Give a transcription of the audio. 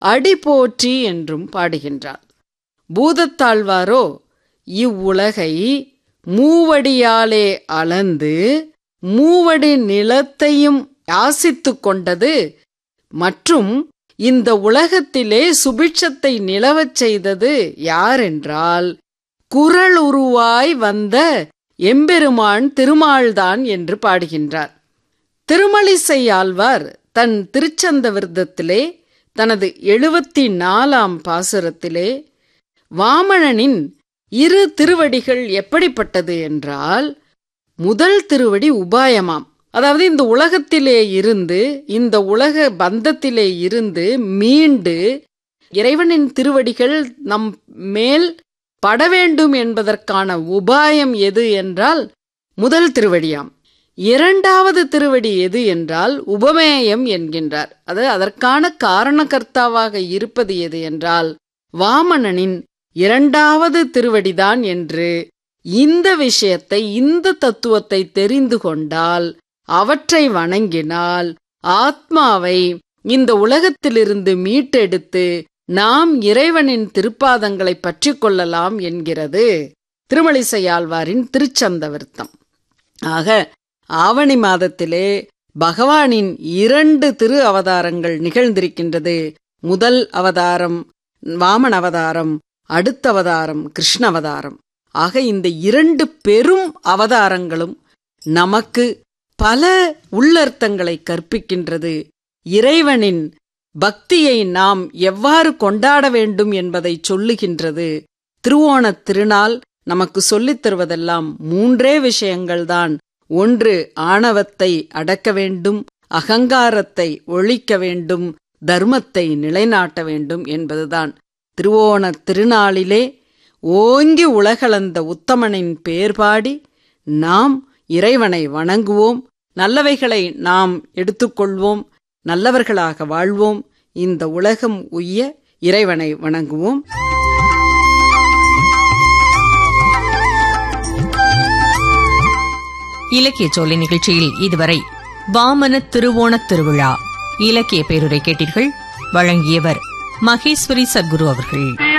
அடி போற்றி என்றும் பாடுகின்றாள் பூதத்தாழ்வாரோ இவ்வுலகை மூவடியாலே அளந்து மூவடி நிலத்தையும் யாசித்துக் கொண்டது மற்றும் இந்த உலகத்திலே சுபிட்சத்தை நிலவச் செய்தது யாரென்றால் குரல் உருவாய் வந்த எம்பெருமான் திருமால்தான் என்று பாடுகின்றார் திருமலிசை ஆழ்வார் தன் திருச்சந்த விருதத்திலே தனது எழுபத்தி நாலாம் பாசுரத்திலே வாமணனின் இரு திருவடிகள் எப்படிப்பட்டது என்றால் முதல் திருவடி உபாயமாம் அதாவது இந்த உலகத்திலே இருந்து இந்த உலக பந்தத்திலே இருந்து மீண்டு இறைவனின் திருவடிகள் நம் மேல் பட வேண்டும் என்பதற்கான உபாயம் எது என்றால் முதல் திருவடியாம் இரண்டாவது திருவடி எது என்றால் உபமேயம் என்கின்றார் அது அதற்கான காரணகர்த்தாவாக இருப்பது எது என்றால் வாமணனின் இரண்டாவது திருவடிதான் என்று இந்த விஷயத்தை இந்த தத்துவத்தை தெரிந்து கொண்டால் அவற்றை வணங்கினால் ஆத்மாவை இந்த உலகத்திலிருந்து மீட்டெடுத்து நாம் இறைவனின் திருப்பாதங்களை பற்றி கொள்ளலாம் என்கிறது திருமலிசையாழ்வாரின் திருச்சந்த விருத்தம் ஆக ஆவணி மாதத்திலே பகவானின் இரண்டு திரு அவதாரங்கள் நிகழ்ந்திருக்கின்றது முதல் அவதாரம் வாமன் அவதாரம் அடுத்த அவதாரம் கிருஷ்ண அவதாரம் ஆக இந்த இரண்டு பெரும் அவதாரங்களும் நமக்கு பல உள்ளர்த்தங்களை கற்பிக்கின்றது இறைவனின் பக்தியை நாம் எவ்வாறு கொண்டாட வேண்டும் என்பதை சொல்லுகின்றது திருவோணத் திருநாள் நமக்கு சொல்லித் தருவதெல்லாம் மூன்றே விஷயங்கள்தான் ஒன்று ஆணவத்தை அடக்க வேண்டும் அகங்காரத்தை ஒழிக்க வேண்டும் தர்மத்தை நிலைநாட்ட வேண்டும் என்பதுதான் திருவோணத் திருநாளிலே ஓங்கி உலகளந்த உத்தமனின் பெயர் பாடி நாம் இறைவனை வணங்குவோம் நல்லவைகளை நாம் எடுத்துக்கொள்வோம் நல்லவர்களாக வாழ்வோம் இந்த உலகம் உய்ய இறைவனை வணங்குவோம் இலக்கிய சோலை நிகழ்ச்சியில் இதுவரை வாமன திருவோணத் திருவிழா இலக்கிய பேருரை கேட்டீர்கள் வழங்கியவர் மகேஸ்வரி சத்குரு அவர்கள்